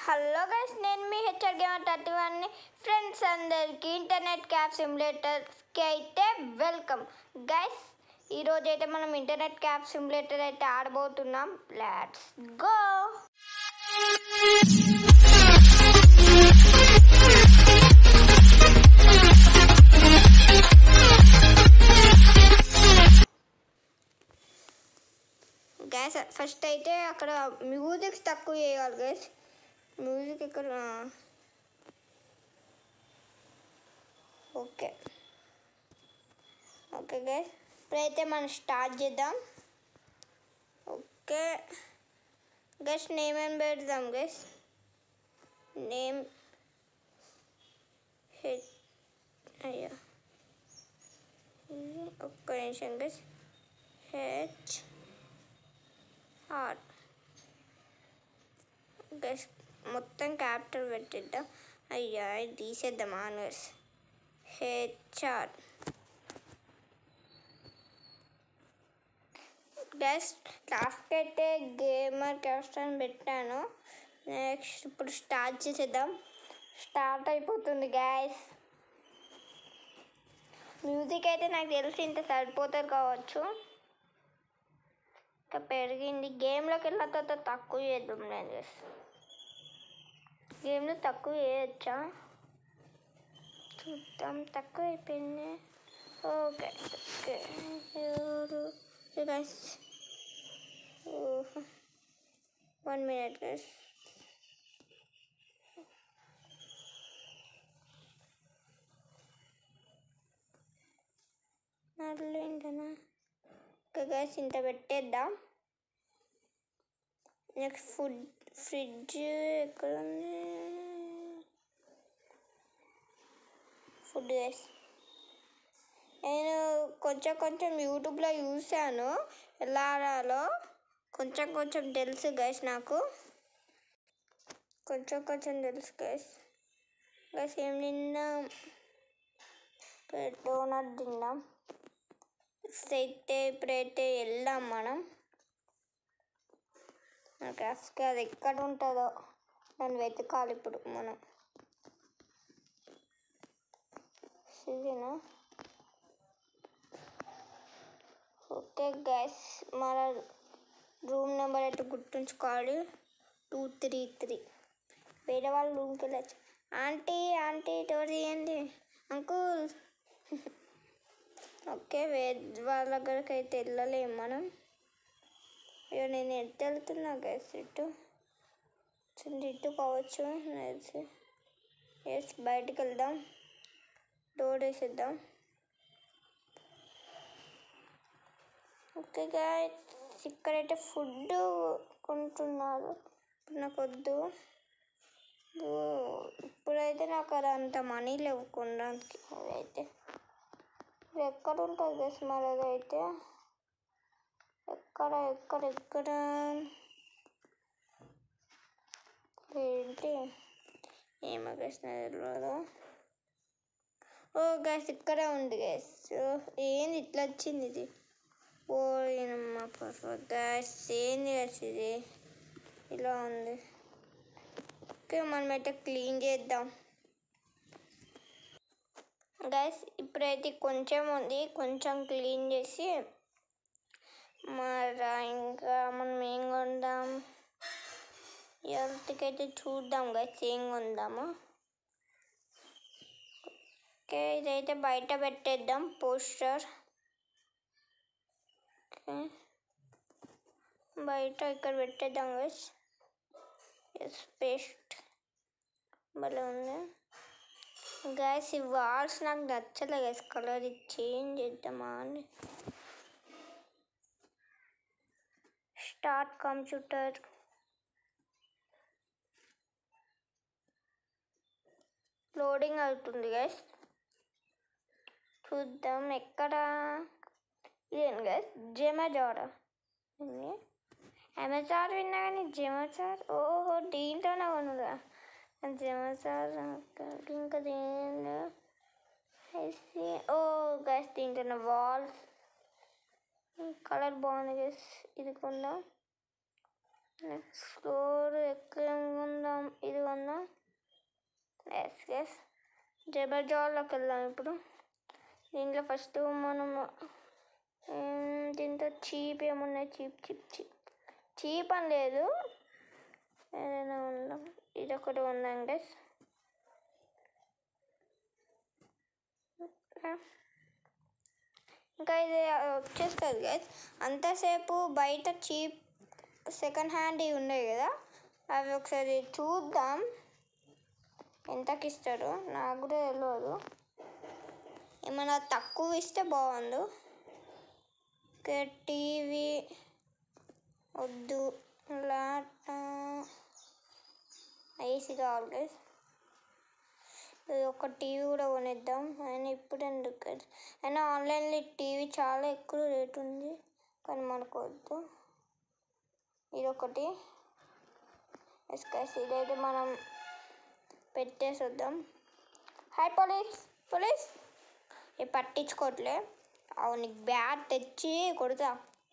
Hello guys నేను మీ HR gamer thirty వన్ని ఫ్రెండ్స్ అందరికీ ఇంటర్నెట్ క్యాప్ సిమ్యులేటర్స్కి అయితే వెల్కమ్ గైస్ ఈరోజు అయితే మనం ఇంటర్నెట్ క్యాప్ సిమ్యులేటర్ అయితే ఆడబోతున్నాం లెట్స్ గో గ్యాస్ ఫస్ట్ అయితే అక్కడ మ్యూజిక్స్ తక్కువ చేయాలి గైస్ మ్యూజిక్ ఇక్కడ ఓకే ఓకే గైస్ ఇప్పుడైతే మనం స్టార్ట్ చేద్దాం ఓకే గైస్ నేమ్ ఏం పెడదాం గైస్ నేమ్ హెచ్ అయ్యా ఒక్క నిమిషం గైస్ హెచ్ ఆర్ గైస్ మొత్తం క్యాపిటల్ పెట్టిద్దాం అయ్యా ఇది తీసేద్దాం ఆనర్స్ హెచ్ఆర్ గైస్ లాస్ట్ అయితే గేమర్ క్యాస్ట్ అని పెట్టాను నెక్స్ట్ ఇప్పుడు స్టార్ట్ చేసేద్దాం స్టార్ట్ అయిపోతుంది గ్యాస్ మ్యూజిక్ అయితే నాకు తెలిసి ఇంత సరిపోతుంది కావచ్చు ఇంకా పెరిగింది గేమ్లోకి వెళ్ళిన తర్వాత తక్కువ చేద్దాం నేను చేస్తా గేమ్లో తక్కువ చేయొచ్చా చూద్దాం తక్కువ అయిపోయింది ఓకే ఓకే ఎవరు గైస్ వన్ మినిట్ గైస్ ఏంటనా ఓకే గైస్ ఇంత పెట్టేద్దాం నెక్స్ట్ ఫుడ్ ఫ్రిడ్జ్ ఎక్కడ ఉంది ఫుడ్ గైస్ నేను కొంచెం కొంచెం యూట్యూబ్లో చూసాను ఎలా ఆడాలో కొంచెం కొంచెం తెలుసు గైస్ నాకు కొంచెం కొంచెం తెలుసు గైస్ గైస్ ఏం తిన్నాం డోనట్ తిన్నాం అయితే ఇప్పుడైతే వెళ్దాం మనం నాకు అసలు అది ఎక్కడ ఉంటుందో దాన్ని వెతకాలి ఇప్పుడు మనం ఇదేనా ఓకే గ్యాస్ మన రూమ్ నెంబర్ అయితే గుర్తుంచుకోవాలి టూ త్రీ త్రీ వేరే వాళ్ళ రూమ్కి వెళ్ళచ్చు ఆంటీ ఆంటీ డోర్ తీయండి అంకుల్ ఓకే వే వాళ్ళ దగ్గరికి అయితే వెళ్ళలేము మనం అయ్యో నేను ఎటు వెళ్తున్నా గ్యాస్ ఇటు చిన్న ఇటు కావచ్చు ఎస్ బయటికి వెళ్దాం డోర్ వేసేద్దాం ఓకే గాయస్ ఇక్కడైతే ఫుడ్ కొంటున్నారు ఇప్పుడు నాకు వద్దు ఇప్పుడైతే నాకు అది అంత మనీ లేవు కొనడానికి అదైతే ఇది ఎక్కడ ఉంటుంది గస్ మరి అదైతే ఎక్కడ ఎక్కడ ఎక్కడ ఏంటి ఏమో గస్ తెలియదు ఓ గ్యాస్ ఇక్కడే ఉంది గ్యాస్ ఏంది ఇట్లా వచ్చింది ఇది ఓ ఏనమ్మా పర్వ గ్యాస్ ఏంది గ్యాస్ ఇది ఇలా ఉంది ఓకే మనం అయితే క్లీన్ చేద్దాం గ్యాస్ ఇప్పుడైతే కొంచెం ఉంది కొంచెం క్లీన్ చేసి మరి ఇంకా మనం ఏం కొందాం ఎవరికి అయితే చూద్దాం గైస్ ఏం కొందాము ఓకే ఇదైతే బయట పెట్టేద్దాం పోస్టర్ ఓకే బయట ఇక్కడ పెట్టేద్దాం గైస్ ఎస్ పేస్ట్ భలే ఉంది గ్యాస్ ఈ వాల్స్ నాకు నచ్చలే గైస్ కలర్ చేంజ్ చేద్దామా అని స్టార్ట్ కంప్యూటర్ లోడింగ్ అవుతుంది గైస్ చూద్దాం ఎక్కడ ఇదేం గైస్ జెమజార్ అమెజార్ విన్నా కానీ జెమజార్ ఓహో దీంట్లోనే ఉన్నదా జెమజార్ ఇంకా దీనిలో ఓ గైస్ దీంట్లో వాల్స్ కలర్ బాగుంది గైస్ ఇది కొందాం నెక్స్ట్ ఫ్లోర్ ఎక్కడ ఉందాం ఇది జబర్జాల్లోకి వెళ్దాం ఇప్పుడు దీంట్లో ఫస్ట్ మనం ఉమ్, దీంట్లో చీప్ ఏమున్నాయి చీప్ చీప్ చీప్ చీప్ అని లేదు ఏదైనా ఉందాం ఇది ఒకటి ఉందాం గైస్ ఇంకా ఇది వచ్చేస్తుంది గైస్ అంతసేపు బయట చీప్ సెకండ్ హ్యాండ్ ఇవి ఉన్నాయి కదా అవి ఒకసారి చూద్దాం ఎంతకి ఇస్తారు నాకు కూడా తెలియదు ఏమైనా తక్కువ ఇస్తే బాగుండు ఓకే టీవీ వద్దు ల్యాప్ ఏసీ కావాలి guys. ఇది ఒక టీవీ కూడా కొనిద్దాం అయినా ఇప్పుడు ఎందుకు guys? అయినా ఆన్లైన్లో టీవీ చాలా ఎక్కువ రేట్ ఉంది కానీ మనకు వద్దు ఇది ఒకటి ఎస్ గైస్ ఇదైతే మనం పెట్టేసి వద్దాం హాయ్ పోలీస్ పోలీస్ ఏ పట్టించుకోవట్లే అవును నీకు బ్యాట్ తెచ్చి కొడతా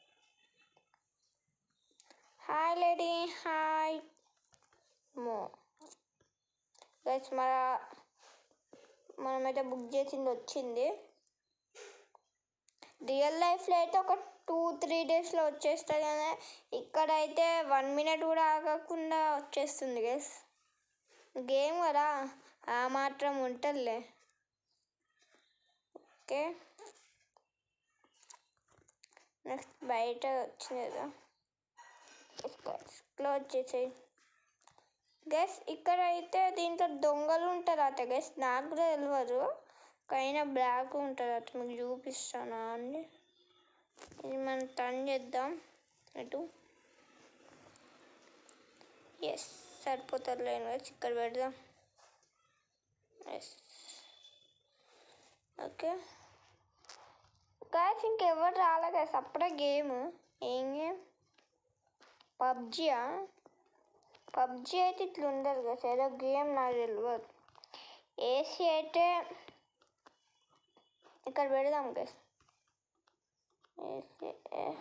హాయ్ లేడీ హాయ్ మో గైస్ మన మనమైతే బుక్ చేసింది వచ్చింది రియల్ లైఫ్లో అయితే ఒక టూ త్రీ డేస్లో వచ్చేస్తుంది కానీ ఇక్కడైతే వన్ మినిట్ కూడా ఆగకుండా వచ్చేస్తుంది గైస్ గేమ్ కదా ఆ మాత్రం ఉంటుందిలే ఓకే నెక్స్ట్ బయట వచ్చింది కదా క్లోజ్ చేసేయి గెస్ ఇక్కడ అయితే దీంట్లో దొంగలు ఉంటారు అట గెస్ నాకు కూడా తెలియదు కైనా బ్లాక్ ఉంటుంది అట మీకు చూపిస్తాను అండి ఇది మనం టర్న్ చేద్దాం ఎటు ఎస్ సరిపోతుంది లేని వచ్చి ఇక్కడ పెడదాం ఎస్ ఓకే గాయస్ ఇంకెవరు రాలే గాయస్ అప్పుడే గేమ్ ఏం గేమ్ పబ్జియా పబ్జి అయితే ఇట్లా ఉండదు కదా ఏదో గేమ్ నాకు తెలియదు ఏసీ అయితే ఇక్కడ పెడదాం గైస్ ఏసీ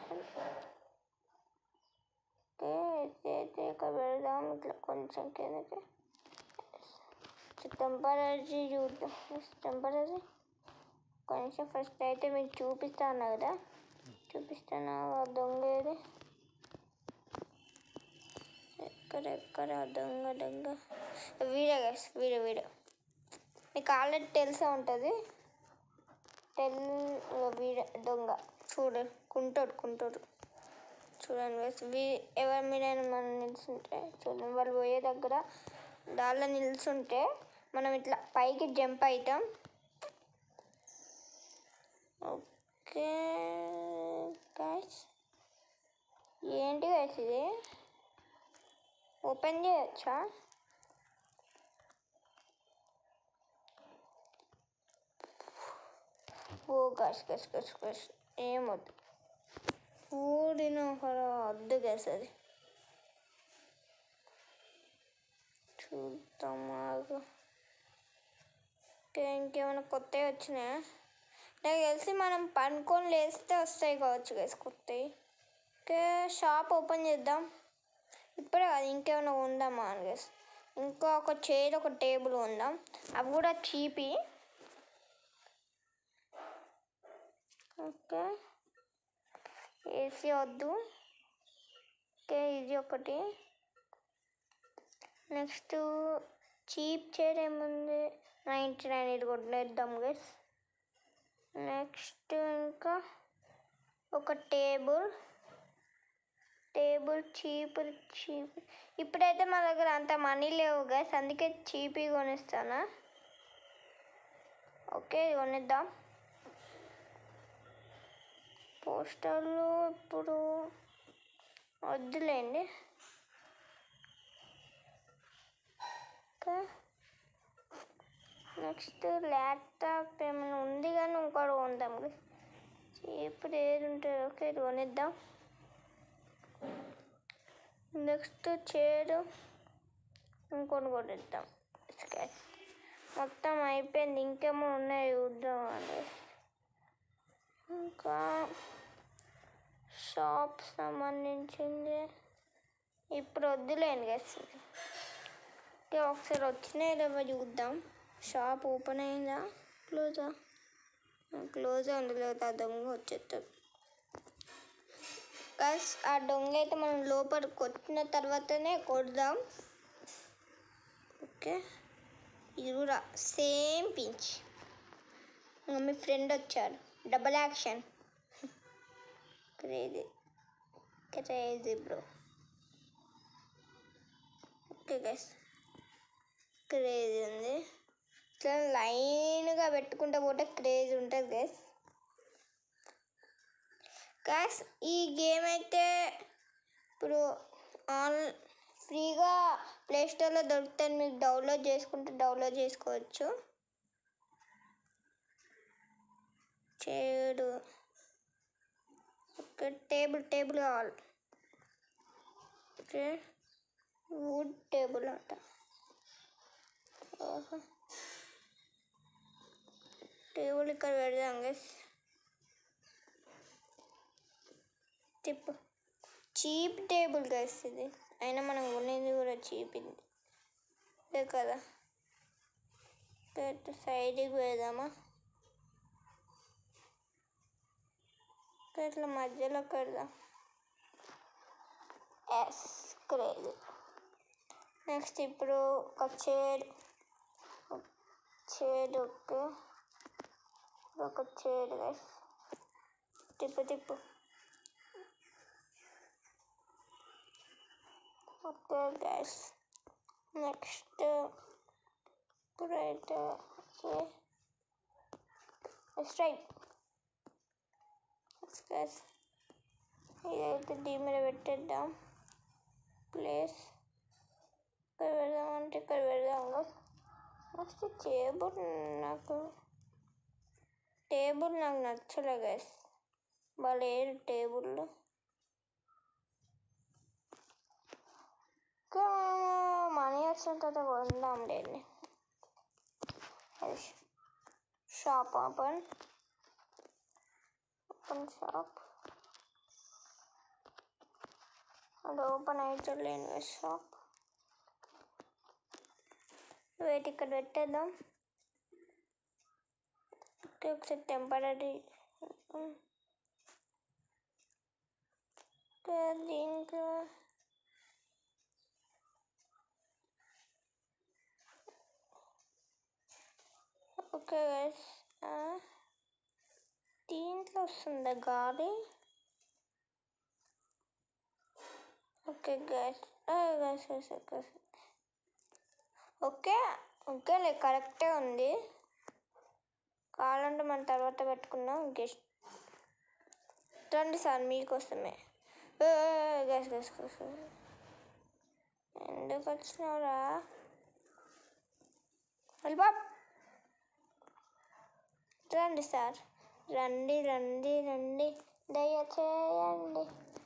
ఓకే ఏసీ అయితే ఇక్కడ పెడదాం ఇట్లా కొంచెం కిందకి టెంపరీ చూద్దాం టెంపరీ కొంచెం ఫస్ట్ అయితే మీకు చూపిస్తాను కదా చూపిస్తాను ఆ దొంగ ఏది ఎక్కడ ఎక్కడ ఆ దొంగ దొంగ వీడియో గైస్ వీడియో వీడియో మీకు ఆల్రెడీ తెలిసే ఉంటుంది టెల్ వీడియో దొంగ చూడు కుంటోడు కుంటోడు చూడండి గైస్ వీ ఎవరి మీద మనం నిల్చుంటే చూడండి వాళ్ళు పోయే దగ్గర దానిలో నిల్చుంటే మనం ఇట్లా పైకి జంప్ అవుతాం ఓకే గైస్ ఏంటి గైస్ ఇది ఓపెన్ చేయొచ్చా ఓ గస్ గస్ గస్ గస్ ఏమొద్దు ఊడిన ఒక వద్దు గస్ అది చూద్దాం ఆగు ఓకే ఇంకేమైనా కొత్తవి వచ్చినాయా నాకు తెలిసి మనం పనుకొని లేస్తే వస్తాయి కావచ్చు గైస్ కొత్తవి ఓకే షాప్ ఓపెన్ చేద్దాం ఇప్పుడే కాదు ఇంకేమైనా ఉందామా అని గైస్ ఇంకా ఒక చైర్ ఒక టేబుల్ ఉందాం అవి కూడా చీపి ఓకే ఏసీ వద్దు ఓకే ఇది ఒకటి నెక్స్ట్ చీప్ చైర్ ఏముంది నైంటీ నైన్ ఇది కొట్టేద్దాం గైస్ నెక్స్ట్ ఇంకా ఒక టేబుల్ టేబుల్ చీప్ చీప్ ఇప్పుడైతే మా దగ్గర అంత మనీ లేవు గైస్ అందుకే చీపీ కొనిస్తానా ఓకే ఇది కొనిద్దాం పోస్టర్లు ఇప్పుడు వద్దులేండి ఓకే నెక్స్ట్ ల్యాప్టాప్ ఏమైనా ఉంది కానీ ఇంకోటి కొందాం ఇప్పుడు ఏది ఉంటుంది ఓకే ఇది కొనిద్దాం నెక్స్ట్ చైర్ ఇంకొని కొనిద్దాం స్కెచ్ మొత్తం అయిపోయింది ఇంకేమో ఉన్నాయి చూద్దాం అని ఇంకా షాప్ సంబంధించింది ఇప్పుడు వద్దులేండి గెస్ ఓకే ఒకసారి వచ్చినాయి లేవో చూద్దాం షాప్ ఓపెన్ అయిందా క్లోజా క్లోజ్ ఉంది లేదా ఆ దొంగ వచ్చేస్తాడు గైస్ ఆ దొంగ అయితే మనం లోపలికి వచ్చిన తర్వాతనే కొడదాం ఓకే ఇది కూడా సేమ్ పించ్ ఇంకా మీ ఫ్రెండ్ వచ్చాడు double action crazy crazy bro okay guys crazy ఉంది ఇట్లా లైన్గా పెట్టుకుంటూ పోతే క్రేజ్ ఉంటుంది గైస్ గైస్ ఈ గేమ్ అయితే ఇప్పుడు ఆన్ ఫ్రీగా ప్లే స్టోర్లో దొరుకుతుంది మీకు డౌన్లోడ్ చేసుకుంటే డౌన్లోడ్ చేసుకోవచ్చు చేడు ఓకే టేబుల్ టేబుల్ కావాలి ఓకే వుడ్ టేబుల్ అంట ఓహో టేబుల్ ఇక్కడ పెడదాం గైస్ తిప్పు చీప్ టేబుల్ గైస్ ఇది అయినా మనం కొనేది కూడా చీప్ ఇది అదే కదా ఓకే సైడ్కి పెడదామా ఓకే, ఇట్లా మధ్యలో పెడదాం ఎస్ క్రేజ్ నెక్స్ట్ ఇప్పుడు ఒక చైర్ చైర్ ఓకే ఒక చైర్ గైస్ తిప్పు తిప్పు ఓకే గైస్ నెక్స్ట్ ఇప్పుడైతే ఓకే స్ట్రైట్ గైస్ ఇదైతే దీని మీద పెట్టేద్దాం ప్లేస్ ఇక్కడ పెడదాం అంటే ఇక్కడ పెడదాం నెక్స్ట్ టేబుల్ నాకు టేబుల్ నాకు నచ్చలే గైస్ వాళ్ళు టేబుల్ ఇంకా మనీ వచ్చిన తర్వాత కొందాం లేండి షాప్ ఓపెన్ ఓపెన్ షాప్ అది ఓపెన్ అవుతలేను షాప్ వెయిట్ ఇక్కడ పెట్టేద్దాం ఓకే ఒకసారి టెంపరీ దీంట్లో ఓకే గైస్ దీంట్లో వస్తుందా గాలి okay guys guys guys guys okay ఓకేలే కరెక్టే ఉంది కావాలంటే మనం తర్వాత పెట్టుకుందాం గెస్ట్ రండి సార్ మీకోసమే గస్ గస్ గస్ ఎందుకు వచ్చినావురా బాబ్ రండి సార్ రండి రండి రండి దయచేయండి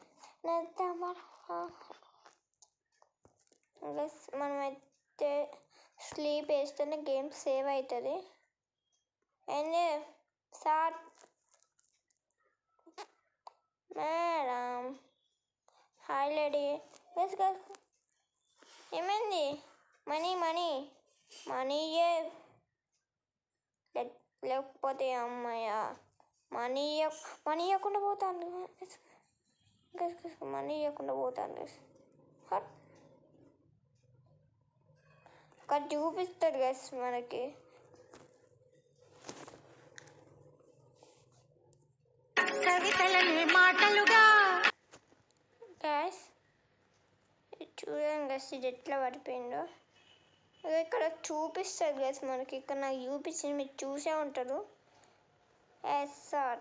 గస్ మనమైతే స్లీప్ వేస్తేనే గేమ్ సేవ్ అవుతుంది ఏంది sir madam hi lady guys guys ఏమైంది మనీ మనీ మనీయే లే- లేకపోతే అమ్మాయ మనీ ఇయ్య- మనీ ఇవ్వకుండా పోతాను గస్ గస్ గస్ మనీ ఇవ్వకుండా పోతాను గస్ హట్ అక్కడ చూపిస్తాడు గస్ మనకి కవితలని మాటలుగా గ్యాస్ చూడండి గస్ ఇది ఎట్లా పడిపోయిందో అదే ఇక్కడ చూపిస్తుంది గస్ మనకి ఇక్కడ నాకు చూపించింది మీరు చూసే ఉంటారు ఎస్ సార్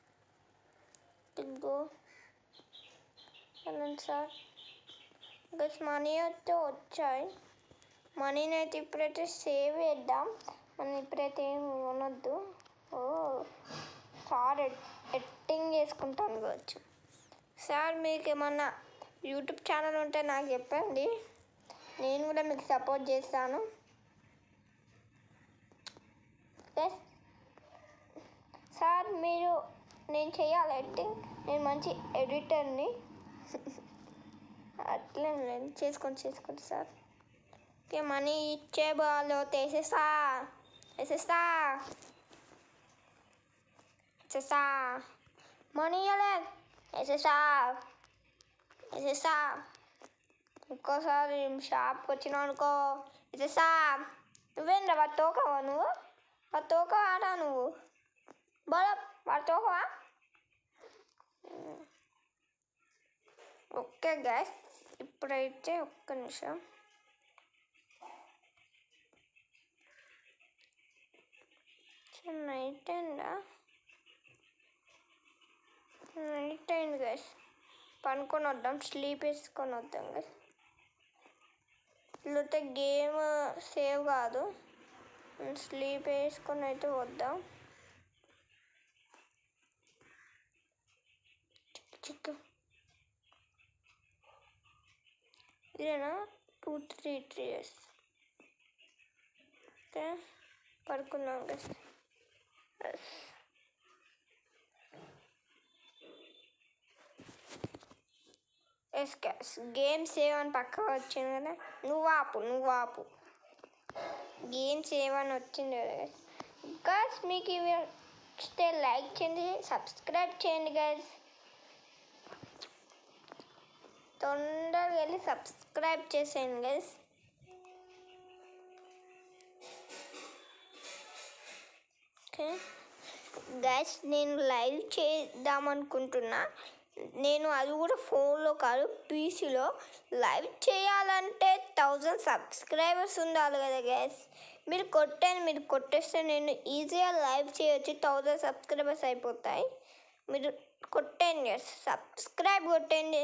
గో వెళ్ళండి సార్ గస్ మనీ అయితే వచ్చాయి మనీని అయితే ఇప్పుడైతే సేవ్ చేద్దాం మనం ఇప్పుడైతే ఏం కొనొద్దు ఓ సార్ ఎట్టింగ్ చేసుకుంటాను కావచ్చు సార్ మీకు ఏమన్నా యూట్యూబ్ ఛానల్ ఉంటే నాకు చెప్పండి నేను కూడా మీకు సపోర్ట్ చేస్తాను ఎస్ సార్ మీరు నేను చేయాలి ఎడిటింగ్ నేను మంచి ఎడిటర్ని అట్లే చేసుకోండి చేసుకోండి సార్ ఓకే మనీ ఇచ్చే బాలో తీసేసా వేసేస్తా వేసేస్తా మనీ ఇవ్వలేదు వేసేస్తా వేసేస్తా ఇంకోసారి షాప్కి వచ్చినావు అనుకో వేసేస్తా నువ్వేంద్ర వాడు తోకవా నువ్వు వాడు తోక ఆడా నువ్వు బలో వాడు తోకవా ఓకే గ్యాస్ ఇప్పుడైతే ఒక్క నిమిషం నైట్ అయిందా నైట్ అయింది గైస్ పనుకొని వద్దాం స్లీప్ వేసుకొని వద్దాం గైస్ లేకపోతే గేమ్ సేవ్ కాదు స్లీప్ వేసుకొని అయితే వద్దాం చిక్కు ఇదేనా two three three years okay పడుకుందాం guys yes guys game save అని పక్క వచ్చింది కదా నువ్వు ఆపు నువ్వు ఆపు గేమ్ సేవ్ అని వచ్చింది కదా గైస్ మీకు ఇవి ఇస్తే లైక్ చేయండి సబ్స్క్రైబ్ చేయండి గైస్ తొందరగా వెళ్ళి సబ్స్క్రైబ్ చేసేయండి గైస్ ఓకే గైస్ నేను లైవ్ చేద్దాం అనుకుంటున్నా నేను అది కూడా ఫోన్లో కాదు పీసీలో లైవ్ చేయాలంటే థౌజండ్ సబ్స్క్రైబర్స్ ఉండాలి కదా గ్యాస్ మీరు కొట్టండి మీరు కొట్టేస్తే నేను ఈజీగా లైవ్ చేయొచ్చు థౌజండ్ సబ్స్క్రైబర్స్ అయిపోతాయి మీరు కొట్టండి సబ్స్క్రైబ్ కొట్టండి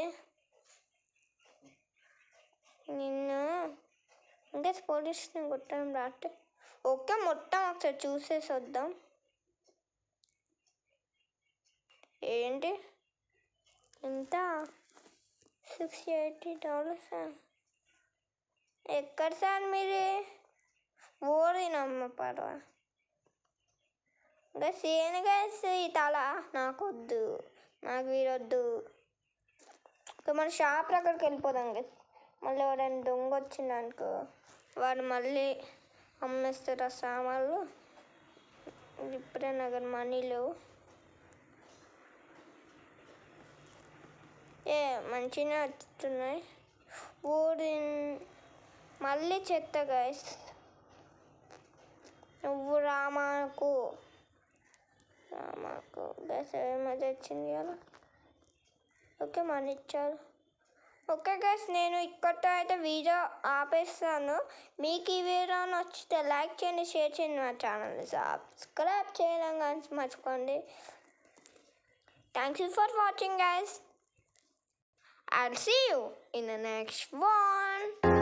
నిన్ను ఇంకా పోలీస్ని కొట్టడం రాట్టే ఓకే మొత్తం ఒకసారి చూసేసి వద్దాం ఏంటి ఎంత సిక్స్ ఎయిటీ డాలర్స్ ఎక్కడ సార్ మీరు ఓడినమ్మ పర్వా ఇంకా సేను గైస్ ఈ తల నాకు వద్దు నాకు వీరొద్దు ఇంకా మన షాప్ దగ్గరికి వెళ్ళిపోదాం గైస్ మళ్ళీ ఎవరైనా దొంగ వచ్చిందనుకో వాడు మళ్ళీ అమ్మేస్తారు ఆ సామాన్లు ఇప్పుడే నాకు మనీ లేవు ఏ మంచిగా వస్తున్నాయి ఊరి మళ్ళీ చెత్త గైస్ నువ్వు రామాకు రామాకు గైస్ ఏమైతే వచ్చింది కదా ఓకే మనీ ఇచ్చారు ఓకే గైస్ నేను ఇక్కడితో అయితే వీడియో ఆపేస్తాను మీకు ఈ వీడియో నచ్చితే లైక్ చేయండి షేర్ చేయండి మా ఛానల్ని సబ్స్క్రైబ్ చేయడం కానీ మర్చిపోండి thank you for watching guys I'll see you in the next one.